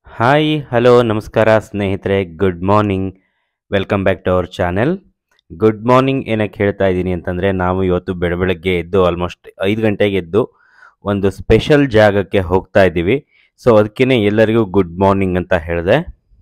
hi hello ನಮಸ್ಕಾರ ಸ್ನೇಹಿತರೆ good morning welcome back to our channel good morning ಏನಕ್ಕೆ ಹೇಳ್ತಾ ಇದ್ದೀನಿ ಅಂತಂದರೆ ನಾವು ಇವತ್ತು ಬೆಳ ಬೆಳಗ್ಗೆ ಎದ್ದು ಆಲ್ಮೋಸ್ಟ್ ಐದು ಗಂಟೆಗೆ ಎದ್ದು ಒಂದು ಸ್ಪೆಷಲ್ ಜಾಗಕ್ಕೆ ಹೋಗ್ತಾ ಇದ್ದೀವಿ ಸೊ ಅದಕ್ಕೇ ಎಲ್ಲರಿಗೂ ಗುಡ್ ಮಾರ್ನಿಂಗ್ ಅಂತ ಹೇಳಿದೆ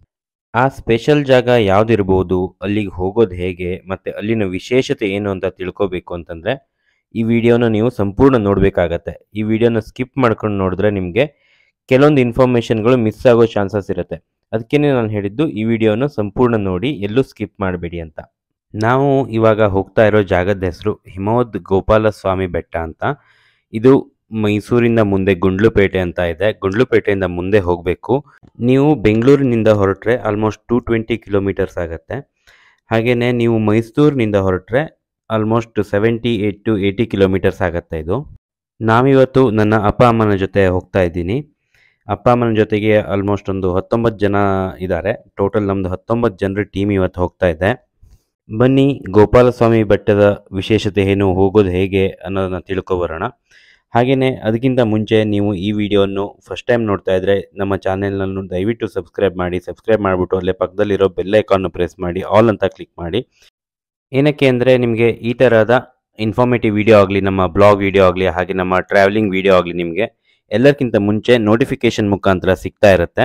ಆ ಸ್ಪೆಷಲ್ ಜಾಗ ಯಾವುದಿರ್ಬೋದು ಅಲ್ಲಿಗೆ ಹೋಗೋದು ಹೇಗೆ ಮತ್ತು ಅಲ್ಲಿನ ವಿಶೇಷತೆ ಏನು ಅಂತ ತಿಳ್ಕೊಬೇಕು ಅಂತಂದರೆ ಈ ವಿಡಿಯೋನ ನೀವು ಸಂಪೂರ್ಣ ನೋಡಬೇಕಾಗತ್ತೆ ಈ ವಿಡಿಯೋನ ಸ್ಕಿಪ್ ಮಾಡ್ಕೊಂಡು ನೋಡಿದ್ರೆ ನಿಮಗೆ ಕೆಲವೊಂದು ಇನ್ಫಾರ್ಮೇಷನ್ಗಳು ಮಿಸ್ ಆಗೋ ಚಾನ್ಸಸ್ ಇರುತ್ತೆ ಅದಕ್ಕೇ ನಾನು ಹೇಳಿದ್ದು ಈ ವಿಡಿಯೋನ ಸಂಪೂರ್ಣ ನೋಡಿ ಎಲ್ಲೂ ಸ್ಕಿಪ್ ಮಾಡಬೇಡಿ ಅಂತ ನಾವು ಇವಾಗ ಹೋಗ್ತಾ ಇರೋ ಜಾಗದ ಹೆಸರು ಹಿಮವದ್ ಗೋಪಾಲಸ್ವಾಮಿ ಬೆಟ್ಟ ಅಂತ ಇದು ಮೈಸೂರಿಂದ ಮುಂದೆ ಗುಂಡ್ಲುಪೇಟೆ ಅಂತ ಇದೆ ಗುಂಡ್ಲುಪೇಟೆಯಿಂದ ಮುಂದೆ ಹೋಗಬೇಕು ನೀವು ಬೆಂಗಳೂರಿನಿಂದ ಹೊರಟ್ರೆ ಆಲ್ಮೋಸ್ಟ್ ಟೂ ಟ್ವೆಂಟಿ ಕಿಲೋಮೀಟರ್ಸ್ ಆಗುತ್ತೆ ಹಾಗೆಯೇ ನೀವು ಮೈಸೂರಿನಿಂದ ಹೊರಟ್ರೆ almost seventy eight to eighty kilometres ಆಗುತ್ತೆ ಇದು ನಾವಿವತ್ತು ನನ್ನ ಅಪ್ಪ ಅಮ್ಮನ ಜೊತೆ ಹೋಗ್ತಾ ಇದ್ದೀನಿ ಅಪ್ಪ ಅಮ್ಮನ ಜೊತೆಗೆ ಆಲ್ಮೋಸ್ಟ್ ಒಂದು ಹತ್ತೊಂಬತ್ತು ಜನ ಇದ್ದಾರೆ ಟೋಟಲ್ ನಮ್ಮದು ಹತ್ತೊಂಬತ್ತು ಜನರ ಟೀಮ್ ಇವತ್ತು ಹೋಗ್ತಾ ಇದೆ ಬನ್ನಿ ಗೋಪಾಲಸ್ವಾಮಿ ಬೆಟ್ಟದ ವಿಶೇಷತೆ ಏನು ಹೋಗೋದು ಹೇಗೆ ಅನ್ನೋದನ್ನ ತಿಳ್ಕೊಬರೋಣ ಹಾಗೆಯೇ ಅದಕ್ಕಿಂತ ಮುಂಚೆ ನೀವು ಈ ವಿಡಿಯೋವನ್ನು ಫಸ್ಟ್ ಟೈಮ್ ನೋಡ್ತಾ ಇದ್ದರೆ ನಮ್ಮ ಚಾನೆಲ್ನನ್ನು ದಯವಿಟ್ಟು ಸಬ್ಸ್ಕ್ರೈಬ್ ಮಾಡಿ ಸಬ್ಸ್ಕ್ರೈಬ್ ಮಾಡಿಬಿಟ್ಟು ಅಲ್ಲೇ ಪಕ್ಕದಲ್ಲಿರೋ ಬೆಲ್ ಐಕಾನ್ನು ಪ್ರೆಸ್ ಮಾಡಿ ಆಲ್ ಅಂತ ಕ್ಲಿಕ್ ಮಾಡಿ ಏನಕ್ಕೆ ಅಂದರೆ ನಿಮಗೆ ಈ ಥರದ ಇನ್ಫಾರ್ಮೇಟಿವ್ ವಿಡಿಯೋ ಆಗಲಿ ನಮ್ಮ ಬ್ಲಾಗ್ ವಿಡಿಯೋ ಆಗಲಿ ಹಾಗೆ ನಮ್ಮ ಟ್ರಾವೆಲಿಂಗ್ ವಿಡಿಯೋ ಆಗಲಿ ನಿಮಗೆ ಎಲ್ಲಕ್ಕಿಂತ ಮುಂಚೆ ನೋಟಿಫಿಕೇಶನ್ ಮುಖಾಂತರ ಸಿಗ್ತಾ ಇರುತ್ತೆ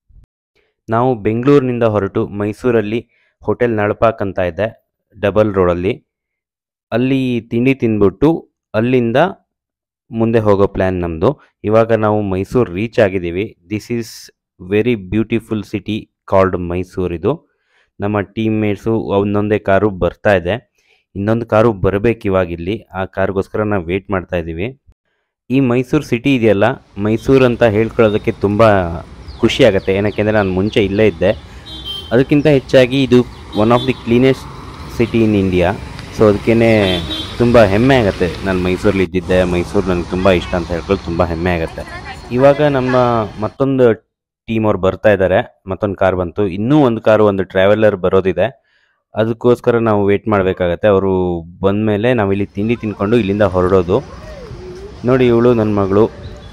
ನಾವು ಬೆಂಗಳೂರಿನಿಂದ ಹೊರಟು ಮೈಸೂರಲ್ಲಿ ಹೋಟೆಲ್ ನಳಪಾಕ್ ಅಂತ ಇದೆ ಡಬಲ್ ರೋಡಲ್ಲಿ ಅಲ್ಲಿ ತಿಂಡಿ ತಿಂದ್ಬಿಟ್ಟು ಅಲ್ಲಿಂದ ಮುಂದೆ ಹೋಗೋ ಪ್ಲ್ಯಾನ್ ನಮ್ಮದು ಇವಾಗ ನಾವು ಮೈಸೂರು ರೀಚ್ ಆಗಿದ್ದೀವಿ this is very beautiful city called Mysuru ಇದು ನಮ್ಮ ಟೀಮ್ ಮೇಟ್ಸು ಒಂದೊಂದೇ ಕಾರು ಬರ್ತಾ ಇದೆ ಇನ್ನೊಂದು ಕಾರು ಬರಬೇಕು ಇವಾಗ ಇಲ್ಲಿ ಆ ಕಾರ್ಗೋಸ್ಕರ ನಾವು ವೇಟ್ ಮಾಡ್ತಾ ಇದ್ದೀವಿ ಈ ಮೈಸೂರು ಸಿಟಿ ಇದೆಯಲ್ಲ ಮೈಸೂರು ಅಂತ ಹೇಳ್ಕೊಳ್ಳೋದಕ್ಕೆ ತುಂಬ ಖುಷಿ ಆಗುತ್ತೆ ಏನಕ್ಕೆ ಅಂದರೆ ನಾನು ಮುಂಚೆ ಇಲ್ಲೇ ಇದ್ದೆ ಅದಕ್ಕಿಂತ ಹೆಚ್ಚಾಗಿ ಇದು one of the cleanest city in India so ಅದಕ್ಕೇ ತುಂಬ ಹೆಮ್ಮೆ ಆಗುತ್ತೆ ನಾನು ಮೈಸೂರಲ್ಲಿ ಇದ್ದಿದ್ದೆ ಮೈಸೂರು ನನಗೆ ತುಂಬ ಇಷ್ಟ ಅಂತ ಹೇಳ್ಕೊಳ್ಳೋದು ತುಂಬ ಹೆಮ್ಮೆ ಆಗುತ್ತೆ ಇವಾಗ ನಮ್ಮ ಮತ್ತೊಂದು ಟೀಮ್ ಅವ್ರು ಬರ್ತಾ ಇದ್ದಾರೆ ಮತ್ತೊಂದು ಕಾರ್ ಬಂತು ಇನ್ನೂ ಒಂದು ಕಾರು ಒಂದು ಟ್ರಾವೆಲರ್ ಬರೋದಿದೆ ಅದಕ್ಕೋಸ್ಕರ ನಾವು ವೇಟ್ ಮಾಡಬೇಕಾಗತ್ತೆ ಅವರು ಬಂದಮೇಲೆ ನಾವಿಲ್ಲಿ ತಿಂಡಿ ತಿನ್ಕೊಂಡು ಇಲ್ಲಿಂದ ಹೊರಡೋದು ನೋಡಿ ಇವಳು ನನ್ನ ಮಗಳು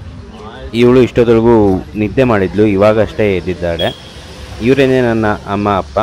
ಇವಳು ಇಷ್ಟೊತ್ತರೆಗೂ ನಿದ್ದೆ ಮಾಡಿದ್ಲು ಇವಾಗ ಅಷ್ಟೇ ಎದ್ದಿದ್ದಾಳೆ ಇವರೇನೇ ನನ್ನ ಅಮ್ಮ ಅಪ್ಪ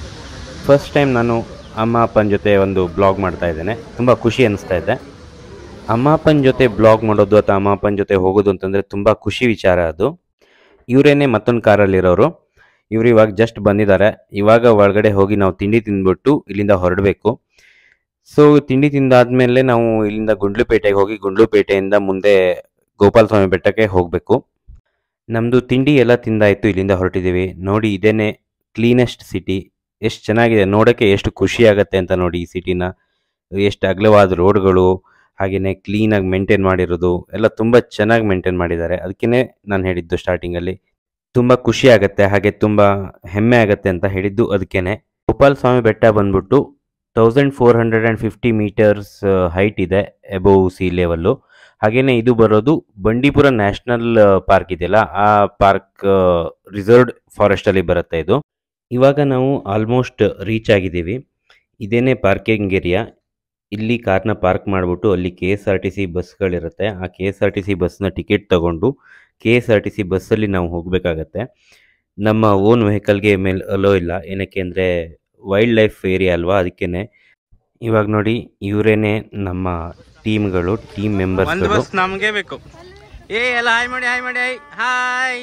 ಫಸ್ಟ್ ಟೈಮ್ ನಾನು ಅಮ್ಮ ಅಪ್ಪನ ಜೊತೆ ಒಂದು ಬ್ಲಾಗ್ ಮಾಡ್ತಾ ಇದ್ದೇನೆ ತುಂಬ ಖುಷಿ ಅನಿಸ್ತಾ ಇದೆ ಅಮ್ಮ ಅಪ್ಪನ ಜೊತೆ ಬ್ಲಾಗ್ ಮಾಡೋದು ಅಥವಾ ಅಮ್ಮ ಅಪ್ಪನ ಜೊತೆ ಹೋಗೋದು ಅಂತಂದರೆ ತುಂಬ ಖುಷಿ ವಿಚಾರ ಅದು ಇವರೇನೇ ಮತ್ತೊಂದು ಕಾರಲ್ಲಿರೋರು ಇವರು ಇವಾಗ ಜಸ್ಟ್ ಬಂದಿದ್ದಾರೆ ಇವಾಗ ಒಳಗಡೆ ಹೋಗಿ ನಾವು ತಿಂಡಿ ತಿಂದ್ಬಿಟ್ಟು ಇಲ್ಲಿಂದ ಹೊರಡಬೇಕು ಸೊ ತಿಂಡಿ ತಿಂದಾದ್ಮೇಲೆ ನಾವು ಇಲ್ಲಿಂದ ಗುಂಡ್ಲುಪೇಟೆಗೆ ಹೋಗಿ ಗುಂಡ್ಲುಪೇಟೆಯಿಂದ ಮುಂದೆ ಗೋಪಾಲಸ್ವಾಮಿ ಬೆಟ್ಟಕ್ಕೆ ಹೋಗಬೇಕು ನಮ್ಮದು ತಿಂಡಿ ಎಲ್ಲ ತಿಂದಾಯಿತು ಇಲ್ಲಿಂದ ಹೊರಟಿದ್ದೀವಿ ನೋಡಿ ಇದೇನೆ ಕ್ಲೀನೆಸ್ಟ್ ಸಿಟಿ ಎಷ್ಟು ಚೆನ್ನಾಗಿದೆ ನೋಡೋಕ್ಕೆ ಎಷ್ಟು ಖುಷಿ ಆಗುತ್ತೆ ಅಂತ ನೋಡಿ ಈ ಸಿಟಿನ ಎಷ್ಟು ಅಗಲವಾದ ರೋಡ್ಗಳು ಹಾಗೆಯೇ ಕ್ಲೀನಾಗಿ ಮೇಂಟೈನ್ ಮಾಡಿರೋದು ಎಲ್ಲ ತುಂಬ ಚೆನ್ನಾಗಿ ಮೇಂಟೈನ್ ಮಾಡಿದ್ದಾರೆ ಅದಕ್ಕೇ ನಾನು ಹೇಳಿದ್ದು ಸ್ಟಾರ್ಟಿಂಗಲ್ಲಿ ತುಂಬ ಖುಷಿ ಆಗುತ್ತೆ ಹಾಗೆ ತುಂಬ ಹೆಮ್ಮೆ ಆಗುತ್ತೆ ಅಂತ ಹೇಳಿದ್ದು ಅದಕ್ಕೇ ಗೋಪಾಲಸ್ವಾಮಿ ಬೆಟ್ಟ ಬಂದ್ಬಿಟ್ಟು thousand four hundred and fifty metres height ಇದೆ ಎಬೋವ್ ಸಿ ಲೆವೆಲ್ಲು ಹಾಗೆಯೇ ಇದು ಬರೋದು ಬಂಡೀಪುರ ನ್ಯಾಷನಲ್ ಪಾರ್ಕ್ ಇದೆಯಲ್ಲ ಆ ಪಾರ್ಕ್ ರಿಸರ್ವ್ಡ್ ಫಾರೆಸ್ಟಲ್ಲಿ ಬರುತ್ತೆ ಇದು ಇವಾಗ ನಾವು ಆಲ್ಮೋಸ್ಟ್ ರೀಚ್ ಆಗಿದ್ದೀವಿ ಇದೇನೇ ಪಾರ್ಕಿಂಗ್ ಏರಿಯಾ ಇಲ್ಲಿ ಕಾರ್ನ ಪಾರ್ಕ್ ಮಾಡಿಬಿಟ್ಟು ಅಲ್ಲಿ K S R T C ಬಸ್ಗಳಿರುತ್ತೆ ಆ K S R T C ಬಸ್ನ ಟಿಕೆಟ್ ತಗೊಂಡು K S R T C ಬಸ್ಸಲ್ಲಿ ನಾವು ಹೋಗಬೇಕಾಗತ್ತೆ ನಮ್ಮ ಓನ್ ವೆಹಿಕಲ್ಗೆ ಮೇಲೆ ಅಲೋ ಇಲ್ಲ ಏನಕ್ಕೆ ಅಂದರೆ ವೈಲ್ಡ್ ಲೈಫ್ ಏರಿಯಾ ಅಲ್ವಾ ಅದಕ್ಕೇ ಇವಾಗ ನೋಡಿ ಇವರೇನೆ ನಮ್ಮ ಟೀಮ್ಗಳು ಟೀಮ್ ಒಂದು ಮೆಂಬರ್ಸ್ಗಳು ಬಸ್ ನಮ್ಗೆ ಬೇಕು ಏ ಎಲ್ಲ ಹಾಯ್ ಮಾಡಿ ಹಾಯ್ ಮಾಡಿ ಹಾಯ್ ಹಾಯ್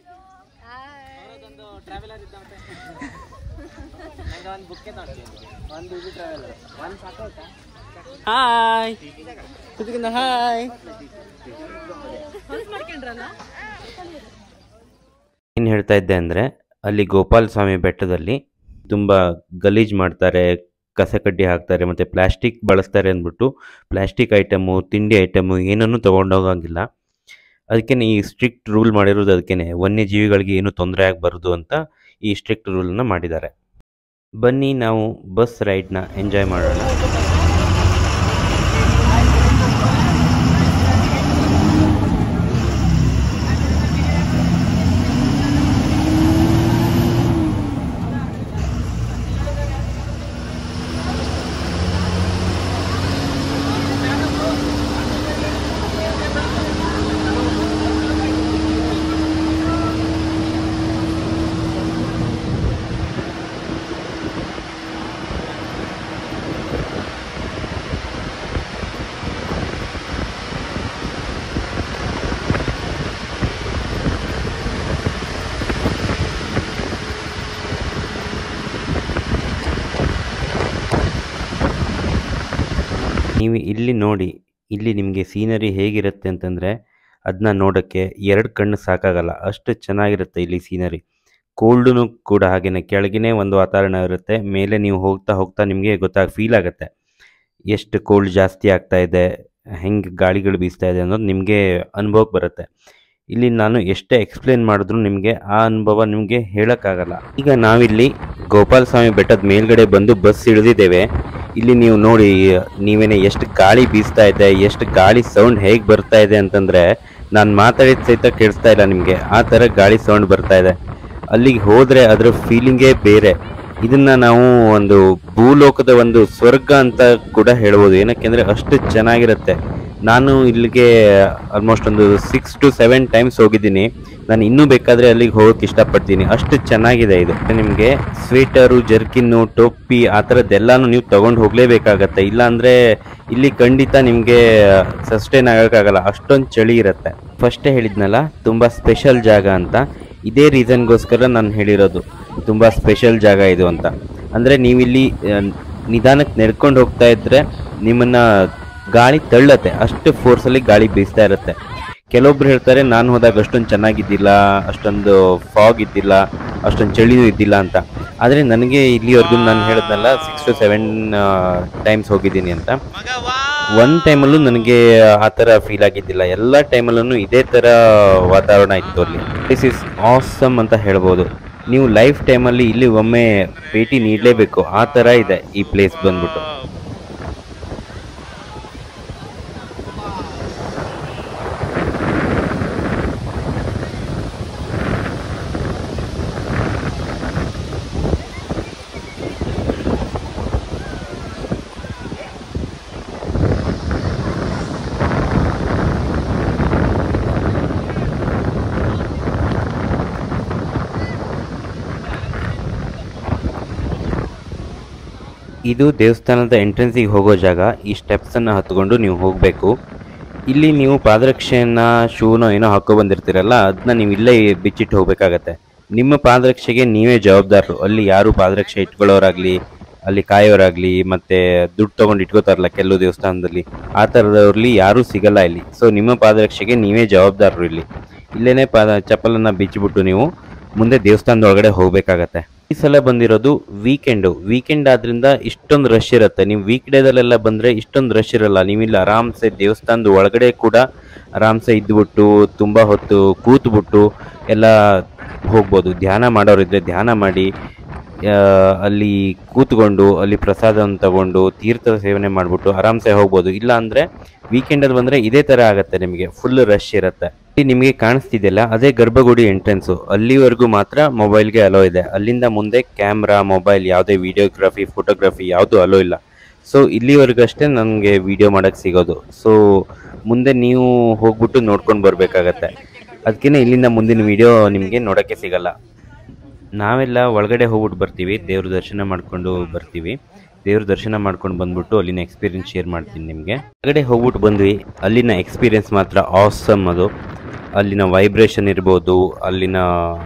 ಹಾಯ್ ಕುತ್ಕೊಂಡ ಹಾಯ್ ಏನು ಹೇಳ್ತಾ ಇದ್ದೆ ಅಂದರೆ ಅಲ್ಲಿ ಗೋಪಾಲ ಸ್ವಾಮಿ ಬೆಟ್ಟದಲ್ಲಿ ತುಂಬ ಗಲೀಜು ಮಾಡ್ತಾರೆ ಕಸ ಕಡ್ಡಿ ಹಾಕ್ತಾರೆ ಮತ್ತು ಪ್ಲಾಸ್ಟಿಕ್ ಬಳಸ್ತಾರೆ ಅಂದ್ಬಿಟ್ಟು ಪ್ಲಾಸ್ಟಿಕ್ ಐಟಮು ತಿಂಡಿ ಐಟಮು ಏನನ್ನೂ ತೊಗೊಂಡೋಗಂಗಿಲ್ಲ ಅದಕ್ಕೆ ಈ ಸ್ಟ್ರಿಕ್ಟ್ ರೂಲ್ ಮಾಡಿರೋದು ಅದಕ್ಕೇ ವನ್ಯಜೀವಿಗಳಿಗೆ ಏನು ತೊಂದರೆ ಆಗಬಾರ್ದು ಅಂತ ಈ ಸ್ಟ್ರಿಕ್ಟ್ ರೂಲನ್ನು ಮಾಡಿದ್ದಾರೆ ಬನ್ನಿ ನಾವು ಬಸ್ ರೈಡ್ನ ಎಂಜಾಯ್ ಮಾಡೋಣ ನೀವು ಇಲ್ಲಿ ನೋಡಿ ಇಲ್ಲಿ ನಿಮಗೆ ಸೀನರಿ ಹೇಗಿರುತ್ತೆ ಅಂತಂದರೆ ಅದನ್ನ ನೋಡೋಕ್ಕೆ ಎರಡು ಕಣ್ಣು ಸಾಕಾಗಲ್ಲ ಅಷ್ಟು ಚೆನ್ನಾಗಿರುತ್ತೆ ಇಲ್ಲಿ ಸೀನರಿ ಕೋಲ್ಡೂ ಕೂಡ ಹಾಗೆಯೇ ಕೆಳಗಿನೇ ಒಂದು ವಾತಾವರಣ ಇರುತ್ತೆ ಮೇಲೆ ನೀವು ಹೋಗ್ತಾ ಹೋಗ್ತಾ ನಿಮಗೆ ಗೊತ್ತಾಗ ಫೀಲ್ ಆಗುತ್ತೆ ಎಷ್ಟು ಕೋಲ್ಡ್ ಜಾಸ್ತಿ ಆಗ್ತಾ ಇದೆ ಹೆಂಗೆ ಗಾಳಿಗಳು ಬೀಸ್ತಾ ಇದೆ ಅನ್ನೋದು ನಿಮಗೆ ಅನುಭವಕ್ಕೆ ಬರುತ್ತೆ ಇಲ್ಲಿ ನಾನು ಎಷ್ಟೇ ಎಕ್ಸ್ಪ್ಲೇನ್ ಮಾಡಿದ್ರು ನಿಮಗೆ ಆ ಅನುಭವ ನಿಮಗೆ ಹೇಳೋಕ್ಕಾಗಲ್ಲ ಈಗ ನಾವಿಲ್ಲಿ ಗೋಪಾಲ ಸ್ವಾಮಿ ಬೆಟ್ಟದ ಮೇಲ್ಗಡೆ ಬಂದು ಬಸ್ ಇಳಿದಿದ್ದೇವೆ ಇಲ್ಲಿ ನೀವು ನೋಡಿ ನೀವೇನೆ ಎಷ್ಟು ಗಾಳಿ ಬೀಸ್ತಾ ಇದೆ ಎಷ್ಟು ಗಾಳಿ ಸೌಂಡ್ ಹೇಗೆ ಬರ್ತಾ ಇದೆ ಅಂತಂದರೆ ನಾನು ಮಾತಾಡಿದ ಸಹಿತ ಕೇಳಿಸ್ತಾ ಇಲ್ಲ ನಿಮಗೆ ಆ ಥರ ಗಾಳಿ ಸೌಂಡ್ ಬರ್ತಾ ಇದೆ ಅಲ್ಲಿಗೆ ಹೋದರೆ ಅದರ ಫೀಲಿಂಗೇ ಬೇರೆ ಇದನ್ನ ನಾವು ಒಂದು ಭೂಲೋಕದ ಒಂದು ಸ್ವರ್ಗ ಅಂತ ಕೂಡ ಹೇಳ್ಬೋದು ಏನಕ್ಕೆಂದ್ರೆ ಅಷ್ಟು ಚೆನ್ನಾಗಿರುತ್ತೆ ನಾನು ಇಲ್ಲಿಗೆ ಆಲ್ಮೋಸ್ಟ್ ಒಂದು ಸಿಕ್ಸ್ ಟು ಸೆವೆನ್ ಟೈಮ್ಸ್ ಹೋಗಿದ್ದೀನಿ ನಾನು ಇನ್ನೂ ಬೇಕಾದರೆ ಅಲ್ಲಿಗೆ ಹೋಗೋಕೆ ಇಷ್ಟಪಡ್ತೀನಿ ಅಷ್ಟು ಚೆನ್ನಾಗಿದೆ ಇದು ನಿಮಗೆ ಸ್ವೇಟರು ಜರ್ಕಿನ್ನು ಟೊಪ್ಪಿ ಆ ಥರದ್ದೆಲ್ಲಾನು ನೀವು ತಗೊಂಡು ಹೋಗಲೇಬೇಕಾಗತ್ತೆ ಇಲ್ಲಾಂದರೆ ಇಲ್ಲಿ ಖಂಡಿತ ನಿಮಗೆ ಸಸ್ಟೈನ್ ಆಗೋಕ್ಕಾಗಲ್ಲ ಅಷ್ಟೊಂದು ಚಳಿ ಇರುತ್ತೆ ಫಸ್ಟೇ ಹೇಳಿದ್ನಲ್ಲ ತುಂಬ ಸ್ಪೆಷಲ್ ಜಾಗ ಅಂತ ಇದೇ ರೀಸನ್ಗೋಸ್ಕರ ನಾನು ಹೇಳಿರೋದು ತುಂಬ ಸ್ಪೆಷಲ್ ಜಾಗ ಇದು ಅಂತ ಅಂದರೆ ನೀವಿಲ್ಲಿ ಆ, ನಿಧಾನಕ್ಕೆ ನಡ್ಕೊಂಡು ಹೋಗ್ತಾ ಇದ್ರೆ ನಿಮ್ಮನ್ನ ಗಾಳಿ ತಳ್ಳತ್ತೆ ಅಷ್ಟು ಫೋರ್ಸಲ್ಲಿ ಗಾಳಿ ಬೀಸ್ತಾ ಇರುತ್ತೆ ಕೆಲವೊಬ್ರು ಹೇಳ್ತಾರೆ ನಾನು ಹೋದಾಗ ಅಷ್ಟೊಂದು ಚೆನ್ನಾಗಿದ್ದಿಲ್ಲ ಅಷ್ಟೊಂದು ಫಾಗ್ ಇದ್ದಿಲ್ಲ ಅಷ್ಟೊಂದು ಚಳಿನೂ ಇದ್ದಿಲ್ಲ ಅಂತ ಆದರೆ ನನಗೆ ಇಲ್ಲಿವರೆಗೂ ನಾನು ಹೇಳಿದ್ನಲ್ಲ ಸಿಕ್ಸ್ ಟು ಸೆವೆನ್ ಟೈಮ್ಸ್ ಹೋಗಿದ್ದೀನಿ ಅಂತ ಒಂದು ಟೈಮಲ್ಲೂ ನನಗೆ ಆ ಥರ ಫೀಲ್ ಆಗಿದ್ದಿಲ್ಲ ಎಲ್ಲ ಟೈಮಲ್ಲೂ ಇದೇ ಥರ ವಾತಾವರಣ ಇತ್ತು ಅಲ್ಲಿ ದಿಸ್ ಇಸ್ ಆಸಮ್ ಅಂತ ಹೇಳ್ಬೋದು ನೀವು ಲೈಫ್ ಟೈಮಲ್ಲಿ ಇಲ್ಲಿ ಒಮ್ಮೆ ಭೇಟಿ ನೀಡಲೇಬೇಕು ಆ ಥರ ಇದೆ ಈ ಪ್ಲೇಸ್ ಬಂದ್ಬಿಟ್ಟು ಇದು ದೇವಸ್ಥಾನದ ಎಂಟ್ರೆನ್ಸಿಗೆ ಹೋಗೋ ಜಾಗ ಈ ಸ್ಟೆಪ್ಸನ್ನು ಹತ್ಕೊಂಡು ನೀವು ಹೋಗಬೇಕು ಇಲ್ಲಿ ನೀವು ಪಾದರಕ್ಷೆಯನ್ನು ಶೂನೋ ಏನೋ ಹಾಕೋ ಬಂದಿರ್ತೀರಲ್ಲ ಅದನ್ನ ನೀವು ಇಲ್ಲೇ ಬಿಚ್ಚಿಟ್ಟು ಹೋಗಬೇಕಾಗತ್ತೆ ನಿಮ್ಮ ಪಾದರಕ್ಷೆಗೆ ನೀವೇ ಜವಾಬ್ದಾರರು ಅಲ್ಲಿ ಯಾರು ಪಾದರಕ್ಷೆ ಇಟ್ಕೊಳ್ಳೋರಾಗಲಿ ಅಲ್ಲಿ ಕಾಯೋರಾಗಲಿ ಮತ್ತು ದುಡ್ಡು ತೊಗೊಂಡು ಇಟ್ಕೋತಾರಲ್ಲ ಕೆಲವು ದೇವಸ್ಥಾನದಲ್ಲಿ ಆ ಥರದವ್ರಲ್ಲಿ ಯಾರೂ ಸಿಗಲ್ಲ ಇಲ್ಲಿ ಸೊ ನಿಮ್ಮ ಪಾದರಕ್ಷೆಗೆ ನೀವೇ ಜವಾಬ್ದಾರರು ಇಲ್ಲಿ ಇಲ್ಲೇನೆ ಪಾದ ಚಪ್ಪಲನ್ನು ಬಿಚ್ಚಿಬಿಟ್ಟು ನೀವು ಮುಂದೆ ದೇವಸ್ಥಾನದ ಒಳಗಡೆ ಹೋಗಬೇಕಾಗತ್ತೆ ಈ ಸಲ ಬಂದಿರೋದು ವೀಕೆಂಡು ವೀಕೆಂಡ್ ಆದ್ರಿಂದ ಇಷ್ಟೊಂದು ರಶ್ ಇರುತ್ತೆ ನೀವು ವೀಕ್ ಡೇದಲ್ಲೆಲ್ಲ ಬಂದರೆ ಇಷ್ಟೊಂದು ರಶ್ ಇರಲ್ಲ ನೀವು ಇಲ್ಲಿ ಆರಾಮ್ಸೆ ದೇವಸ್ಥಾನದ ಒಳಗಡೆ ಕೂಡ ಆರಾಮ್ಸೆ ಇದ್ಬಿಟ್ಟು ತುಂಬ ಹೊತ್ತು ಕೂತ್ಬಿಟ್ಟು ಎಲ್ಲ ಹೋಗ್ಬೋದು ಧ್ಯಾನ ಮಾಡೋರಿದ್ರೆ ಧ್ಯಾನ ಮಾಡಿ ಆ, ಅಲ್ಲಿ ಕೂತ್ಕೊಂಡು ಅಲ್ಲಿ ಪ್ರಸಾದವನ್ನು ತಗೊಂಡು ತೀರ್ಥದ ಸೇವನೆ ಮಾಡಿಬಿಟ್ಟು ಆರಾಮ್ಸೆ ಹೋಗ್ಬೋದು ಇಲ್ಲ ಅಂದರೆ ವೀಕೆಂಡಲ್ಲಿ ಬಂದರೆ ಇದೇ ಥರ ಆಗುತ್ತೆ ನಿಮಗೆ ಫುಲ್ ರಶ್ ಇರುತ್ತೆ ಇಲ್ಲಿ ನಿಮಗೆ ಕಾಣಿಸ್ತಿದೆಯಲ್ಲ ಅದೇ ಗರ್ಭಗುಡಿ ಎಂಟ್ರೆನ್ಸು ಅಲ್ಲಿವರೆಗೂ ಮಾತ್ರ ಮೊಬೈಲ್ಗೆ ಅಲೋ ಇದೆ ಅಲ್ಲಿಂದ ಮುಂದೆ ಕ್ಯಾಮ್ರಾ ಮೊಬೈಲ್ ಯಾವುದೇ ವಿಡಿಯೋಗ್ರಫಿ ಫೋಟೋಗ್ರಫಿ ಯಾವುದು ಅಲೋ ಇಲ್ಲ ಸೊ ಇಲ್ಲಿವರೆಗಷ್ಟೇ ನನಗೆ ವಿಡಿಯೋ ಮಾಡೋಕ್ಕೆ ಸಿಗೋದು ಸೊ ಮುಂದೆ ನೀವು ಹೋಗ್ಬಿಟ್ಟು ನೋಡ್ಕೊಂಡು ಬರಬೇಕಾಗತ್ತೆ ಅದಕ್ಕೇ ಇಲ್ಲಿಂದ ಮುಂದಿನ ವಿಡಿಯೋ ನಿಮಗೆ ನೋಡೋಕ್ಕೆ ಸಿಗಲ್ಲ ನಾವೆಲ್ಲ ಒಳಗಡೆ ಹೋಗ್ಬಿಟ್ಟು ಬರ್ತೀವಿ ದೇವ್ರ ದರ್ಶನ ಮಾಡ್ಕೊಂಡು ಬರ್ತೀವಿ ದೇವ್ರ ದರ್ಶನ ಮಾಡ್ಕೊಂಡು ಬಂದ್ಬಿಟ್ಟು ಅಲ್ಲಿನ ಎಕ್ಸ್ಪೀರಿಯನ್ಸ್ ಶೇರ್ ಮಾಡ್ತೀನಿ ನಿಮಗೆ ಒಳಗಡೆ ಹೋಗ್ಬಿಟ್ಟು ಬಂದ್ವಿ ಅಲ್ಲಿನ ಎಕ್ಸ್ಪೀರಿಯನ್ಸ್ ಮಾತ್ರ ಆಸಮ್ ಅದು ಅಲ್ಲಿನ ವೈಬ್ರೇಷನ್ ಇರ್ಬೋದು ಅಲ್ಲಿನ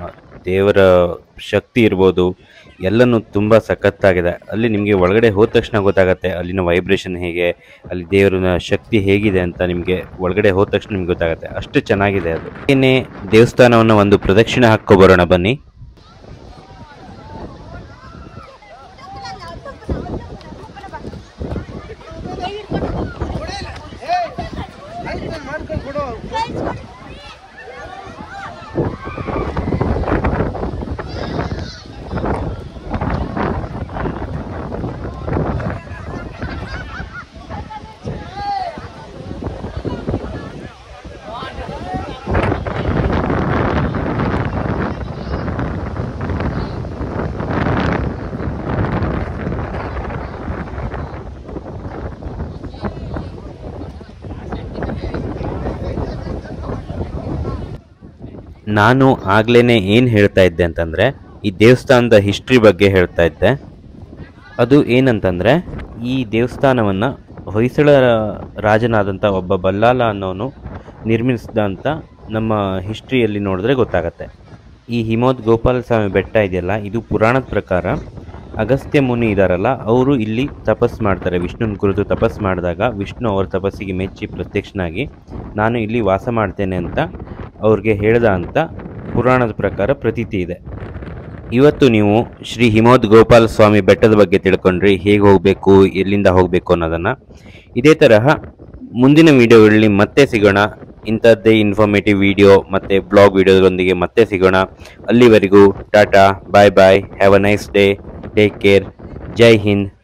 ದೇವರ ಶಕ್ತಿ ಇರ್ಬೋದು ಎಲ್ಲನೂ ತುಂಬ ಸಖತ್ತಾಗಿದೆ ಅಲ್ಲಿ ನಿಮಗೆ ಒಳಗಡೆ ಹೋದ ತಕ್ಷಣ ಗೊತ್ತಾಗುತ್ತೆ ಅಲ್ಲಿನ ವೈಬ್ರೇಷನ್ ಹೇಗೆ ಅಲ್ಲಿ ದೇವರ ಶಕ್ತಿ ಹೇಗಿದೆ ಅಂತ ನಿಮಗೆ ಒಳಗಡೆ ಹೋದ ತಕ್ಷಣ ನಿಮ್ಗೆ ಗೊತ್ತಾಗುತ್ತೆ ಅಷ್ಟು ಚೆನ್ನಾಗಿದೆ ಅದು ಏನೇ ದೇವಸ್ಥಾನವನ್ನು ಒಂದು ಪ್ರದಕ್ಷಿಣೆ ಹಾಕೋ ಬರೋಣ ಬನ್ನಿ ನಾನು ಆಗ್ಲೇ ಏನು ಹೇಳ್ತಾ ಇದ್ದೆ ಅಂತಂದರೆ ಈ ದೇವಸ್ಥಾನದ ಹಿಸ್ಟ್ರಿ ಬಗ್ಗೆ ಹೇಳ್ತಾ ಇದ್ದೆ ಅದು ಏನಂತಂದರೆ ಈ ದೇವಸ್ಥಾನವನ್ನು ಹೊಯ್ಸಳ ರಾಜನಾದಂಥ ಒಬ್ಬ ಬಲ್ಲಾಲ ಅನ್ನೋನು ನಿರ್ಮಿಸಿದ ಅಂತ ನಮ್ಮ ಹಿಸ್ಟ್ರಿಯಲ್ಲಿ ನೋಡಿದ್ರೆ ಗೊತ್ತಾಗತ್ತೆ ಈ ಹಿಮೋದ್ ಗೋಪಾಲ ಸ್ವಾಮಿ ಬೆಟ್ಟ ಇದೆಯಲ್ಲ ಇದು ಪುರಾಣದ ಪ್ರಕಾರ ಅಗಸ್ತ್ಯ ಮುನಿ ಇದಾರಲ್ಲ ಅವರು ಇಲ್ಲಿ ತಪಸ್ ಮಾಡ್ತಾರೆ ವಿಷ್ಣುನ ಕುರಿತು ತಪಸ್ ಮಾಡಿದಾಗ ವಿಷ್ಣು ಅವ್ರ ತಪಸ್ಸಿಗೆ ಮೆಚ್ಚಿ ಪ್ರತ್ಯಕ್ಷನಾಗಿ ನಾನು ಇಲ್ಲಿ ವಾಸ ಮಾಡ್ತೇನೆ ಅಂತ ಅವ್ರಿಗೆ ಹೇಳ್ದ ಅಂತ ಪುರಾಣದ ಪ್ರಕಾರ ಪ್ರತೀತಿ ಇದೆ ಇವತ್ತು ನೀವು ಶ್ರೀ ಹಿಮೋದ್ ಗೋಪಾಲ ಸ್ವಾಮಿ ಬೆಟ್ಟದ ಬಗ್ಗೆ ತಿಳ್ಕೊಂಡ್ರಿ ಹೇಗೆ ಹೋಗಬೇಕು ಎಲ್ಲಿಂದ ಹೋಗಬೇಕು ಅನ್ನೋದನ್ನು ಇದೇ ತರಹ ಮುಂದಿನ ವಿಡಿಯೋಗಳಲ್ಲಿ ಮತ್ತೆ ಸಿಗೋಣ ಇಂಥದ್ದೇ ಇನ್ಫಾರ್ಮೇಟಿವ್ ವಿಡಿಯೋ ಮತ್ತು ಬ್ಲಾಗ್ ವಿಡಿಯೋದೊಂದಿಗೆ ಮತ್ತೆ ಸಿಗೋಣ ಅಲ್ಲಿವರೆಗೂ tata bye bye have a nice day take care ಜೈ ಹಿಂದ್